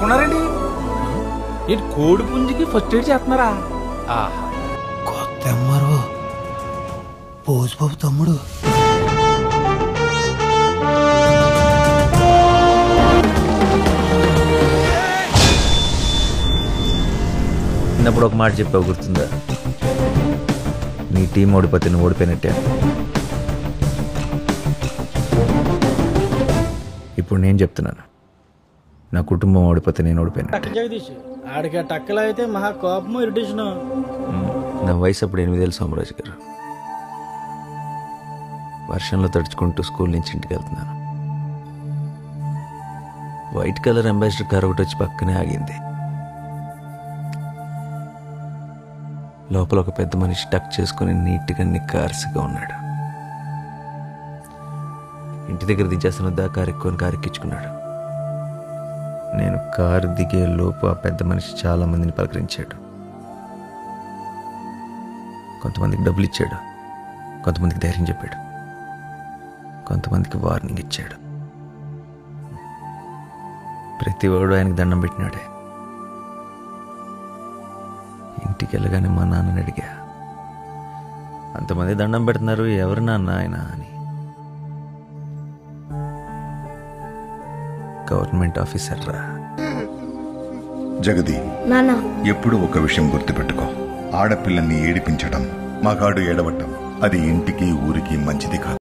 పడుకున్నారండి ఏంటి కోడి పుంజికి ఫస్ట్ ఎయిడ్ చేస్తున్నారా ఆహా కొత్త ఎంఆర్ఓ పోసుబాబు తమ్ముడు చిన్నప్పుడు ఒక మాట చెప్పావు గుర్తుందా నీ టీం ఓడిపోతే నువ్వు ఓడిపోయినట్టే ఇప్పుడు నేను చెప్తున్నాను నా కుటుంబం ఓడిపోతే నేను ఓడిపోయినట్టే జగదీష్ ఆడికి టక్కలు అయితే మహా కోపము ఇరిటేషను నా వయసు అప్పుడు ఎనిమిదేళ్ళు సోమరాజు గారు వర్షంలో తడుచుకుంటూ స్కూల్ నుంచి ఇంటికి వెళ్తున్నాను వైట్ కలర్ అంబాసిడర్ కార్ ఒకటి వచ్చి పక్కనే ఆగింది లోపల ఒక పెద్ద మనిషి టక్ చేసుకుని నీట్గా నిక్కార్సిగా ఉన్నాడు ఇంటి దగ్గర దించేస్తున్న కారు ఎక్కువని కారు ఎక్కించుకున్నాడు నేను కారు దిగే లోపు ఆ పెద్ద మనిషి చాలా మందిని పలకరించాడు కొంతమందికి డబ్బులు ఇచ్చాడు కొంతమందికి ధైర్యం చెప్పాడు కొంతమందికి వార్నింగ్ ఇచ్చాడు ప్రతి వాడు ఆయనకి దండం పెట్టినాడే ఇంటికి వెళ్ళగానే మా నాన్నని అడిగా అంతమంది దండం పెడుతున్నారు ఎవరు నాన్న ఆయన అని గవర్నమెంట్ ఆఫీసర్ రా జగది నాన్న ఎప్పుడు ఒక విషయం గుర్తుపెట్టుకో ఆడపిల్లల్ని ఏడిపించడం మగాడు ఏడవటం అది ఇంటికి ఊరికి మంచిది కాదు